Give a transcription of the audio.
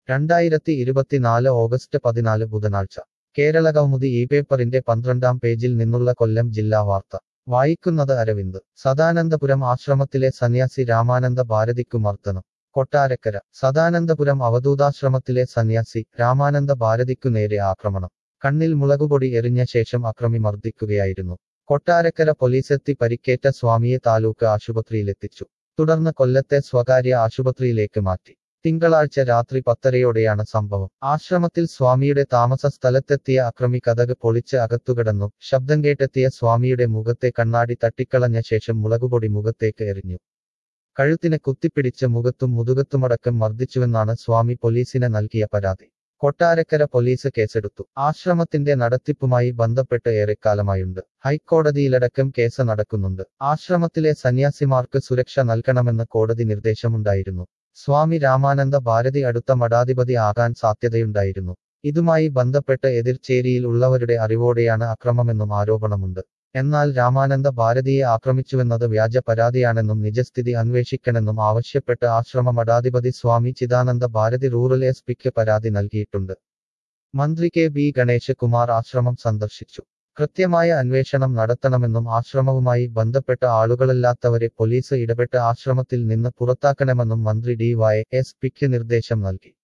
രണ്ടായിരത്തി ഇരുപത്തിനാല് ഓഗസ്റ്റ് പതിനാല് ബുധനാഴ്ച കേരളകൗമുദി ഈ പേപ്പറിന്റെ പന്ത്രണ്ടാം പേജിൽ നിന്നുള്ള കൊല്ലം ജില്ലാ വാർത്ത വായിക്കുന്നത് അരവിന്ദ് സദാനന്ദപുരം ആശ്രമത്തിലെ സന്യാസി രാമാനന്ദ ഭാരതിക്കു മർദ്ദനം കൊട്ടാരക്കര സദാനന്ദപുരം അവധൂതാശ്രമത്തിലെ സന്യാസി രാമാനന്ദ ഭാരതിക്കു നേരെ ആക്രമണം കണ്ണിൽ മുളകുപൊടി എറിഞ്ഞ ശേഷം അക്രമി മർദ്ദിക്കുകയായിരുന്നു കൊട്ടാരക്കര പോലീസെത്തി പരിക്കേറ്റ സ്വാമിയെ താലൂക്ക് ആശുപത്രിയിലെത്തിച്ചു തുടർന്ന് കൊല്ലത്തെ സ്വകാര്യ ആശുപത്രിയിലേക്ക് മാറ്റി തിങ്കളാഴ്ച രാത്രി പത്തരയോടെയാണ് സംഭവം ആശ്രമത്തിൽ സ്വാമിയുടെ താമസ സ്ഥലത്തെത്തിയ അക്രമി കഥക് പൊളിച്ച് അകത്തുകിടന്നു ശബ്ദം കേട്ടെത്തിയ സ്വാമിയുടെ മുഖത്തെ കണ്ണാടി തട്ടിക്കളഞ്ഞ ശേഷം മുളകുപൊടി മുഖത്തേക്ക് എറിഞ്ഞു കഴുത്തിന് കുത്തിപ്പിടിച്ച് മുഖത്തും മുതുകത്തുമടക്കം മർദ്ദിച്ചുവെന്നാണ് സ്വാമി പോലീസിന് നൽകിയ പരാതി കൊട്ടാരക്കര പോലീസ് കേസെടുത്തു ആശ്രമത്തിന്റെ നടത്തിപ്പുമായി ബന്ധപ്പെട്ട് ഏറെക്കാലമായുണ്ട് ഹൈക്കോടതിയിലടക്കം കേസ് നടക്കുന്നുണ്ട് ആശ്രമത്തിലെ സന്യാസിമാർക്ക് സുരക്ഷ നൽകണമെന്ന് കോടതി നിർദ്ദേശമുണ്ടായിരുന്നു സ്വാമി രാമാനന്ദ ഭാരതി അടുത്ത മഠാധിപതി ആകാൻ സാധ്യതയുണ്ടായിരുന്നു ഇതുമായി ബന്ധപ്പെട്ട് എതിർചേരിയിൽ ഉള്ളവരുടെ അറിവോടെയാണ് അക്രമമെന്നും ആരോപണമുണ്ട് എന്നാൽ രാമാനന്ദ ഭാരതിയെ ആക്രമിച്ചുവെന്നത് വ്യാജ പരാതിയാണെന്നും നിജസ്ഥിതി അന്വേഷിക്കണമെന്നും ആവശ്യപ്പെട്ട് ആശ്രമ മഠാധിപതി സ്വാമി ചിദാനന്ദ ഭാരതി റൂറൽ എസ് പിക്ക് പരാതി നൽകിയിട്ടുണ്ട് മന്ത്രി കെ ബി ഗണേശ് കുമാർ ആശ്രമം സന്ദർശിച്ചു കൃത്യമായ അന്വേഷണം നടത്തണമെന്നും ആശ്രമവുമായി ബന്ധപ്പെട്ട ആളുകളല്ലാത്തവരെ പോലീസ് ഇടപെട്ട് ആശ്രമത്തിൽ നിന്ന് പുറത്താക്കണമെന്നും മന്ത്രി ഡി വൈ എസ് പിക്ക് നിർദ്ദേശം നൽകി